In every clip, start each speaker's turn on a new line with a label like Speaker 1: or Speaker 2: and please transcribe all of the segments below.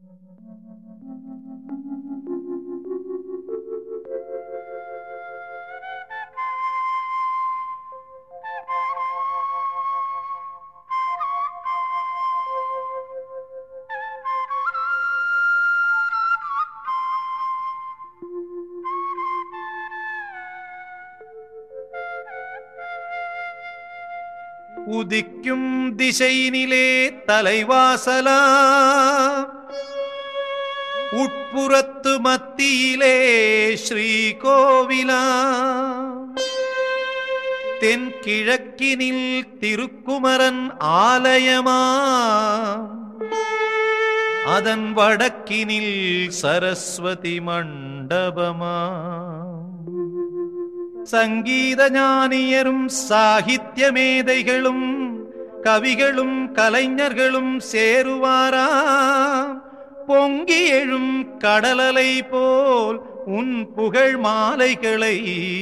Speaker 1: உதிக்கும் திசையினிலே தலைவாசலா உட்புறத்து மத்தியிலே ஸ்ரீகோவிலா தென்கிழக்கினில் திருக்குமரன் ஆலயமா அதன் வடக்கினில் சரஸ்வதி மண்டபமா சங்கீத ஞானியரும் சாகித்ய மேதைகளும் கவிகளும் கலைஞர்களும் சேருவாராம் பொங்கி எழும் கடலலை போல் உன் புகழ் மாலைகளை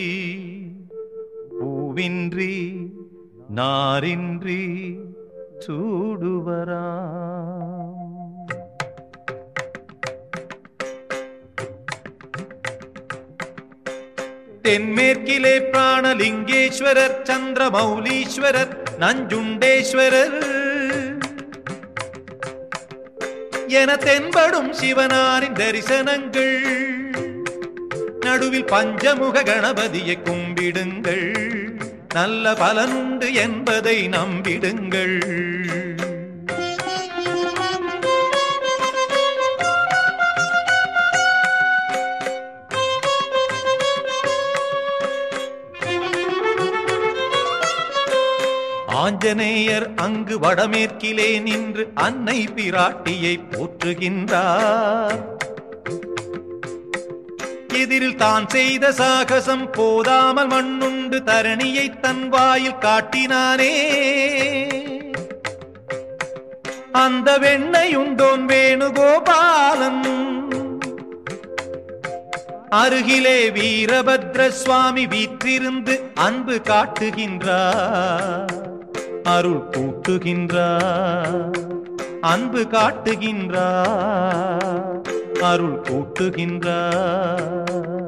Speaker 1: பூவின்றி நாரின்றி சூடுவராம் தென்மேற்கிலே பிராணலிங்கேஸ்வரர் சந்திரமௌலீஸ்வரர் நஞ்சுண்டேஸ்வரர் என தென்படும் சிவனாரின் தரிசனங்கள் நடுவில் பஞ்சமுக கணபதியை கும்பிடுங்கள் நல்ல பலனுண்டு என்பதை நம்பிடுங்கள் ஆஞ்சநேயர் அங்கு வடமேற்கிலே நின்று அன்னை பிராட்டியை போற்றுகின்றார் எதிரில் தான் செய்த சாகசம் போதாமல் மண்ணுண்டு தரணியை தன் வாயில் காட்டினானே அந்த வெண்ணையுண்டோன் வேணுகோபாலன் அருகிலே வீரபத்ர சுவாமி வீற்றிருந்து அன்பு காட்டுகின்றார் அருள் கூட்டுகின்றார் அன்பு காட்டுகின்றார் அருள் கூட்டுகின்றார்